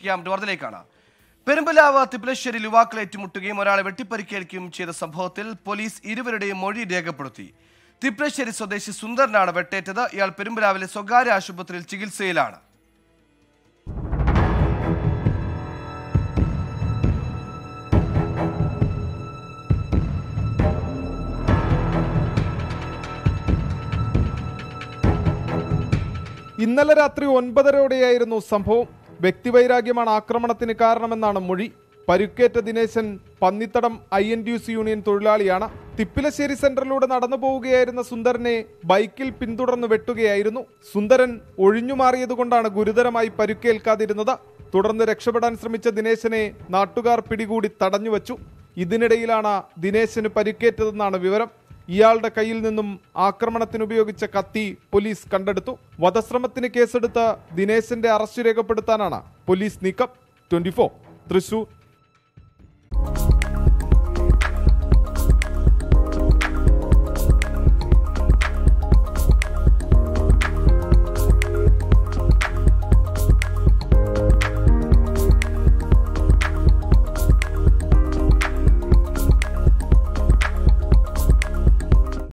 പ്രവേശിക്കാം വാർത്തയിലേക്കാണ് പെരുമ്പലാവ് തിപ്പലശ്ശേരി യുവാക്കൾ ഏറ്റുമുട്ടുകയും ഒരാളെ വെട്ടിപ്പരിക്കേൽക്കുകയും ചെയ്ത സംഭവത്തിൽ പോലീസ് ഇരുവരുടെയും മൊഴി രേഖപ്പെടുത്തി തിപ്പലശ്ശേരി സ്വദേശി സുന്ദരനാണ് വെട്ടേറ്റത് ഇയാൾ പെരുമ്പലാവിലെ സ്വകാര്യ ആശുപത്രിയിൽ ചികിത്സയിലാണ് ഇന്നലെ രാത്രി ഒൻപതരയോടെയായിരുന്നു സംഭവം വ്യക്തിവൈരാഗ്യമാണ് ആക്രമണത്തിന് കാരണമെന്നാണ് മൊഴി പരുക്കേറ്റ Dineshan Pannithadam I N D U union തൊഴിലാളിയാണ് തിപ്പിലശ്ശേരി സെന്ററിലൂടെ നടന്നു പോവുകയായിരുന്ന സുന്ദരനെ ബൈക്കിൽ പിന്തുടർന്ന് വെട്ടുകയായിരുന്നു സുന്ദരൻ ഒഴിഞ്ഞുമാറിയതുകൊണ്ടാണ് ഗുരുതരമായി പരുക്കേൽക്കാതിരുന്നത് തുടർന്ന് രക്ഷപ്പെടാൻ ശ്രമിച്ച ദിനേശനെ നാട്ടുകാർ പിടികൂടി തടഞ്ഞുവച്ചു ഇതിനിടയിലാണ് ദിനേശന് പരിക്കേറ്റതെന്നാണ് വിവരം ഇയാളുടെ കയ്യിൽ നിന്നും ആക്രമണത്തിനുപയോഗിച്ച കത്തി പോലീസ് കണ്ടെടുത്തു വധശ്രമത്തിന് കേസെടുത്ത് ദിനേശന്റെ അറസ്റ്റ് രേഖപ്പെടുത്താനാണ് പോലീസ് നീക്കം ട്വന്റി തൃശൂർ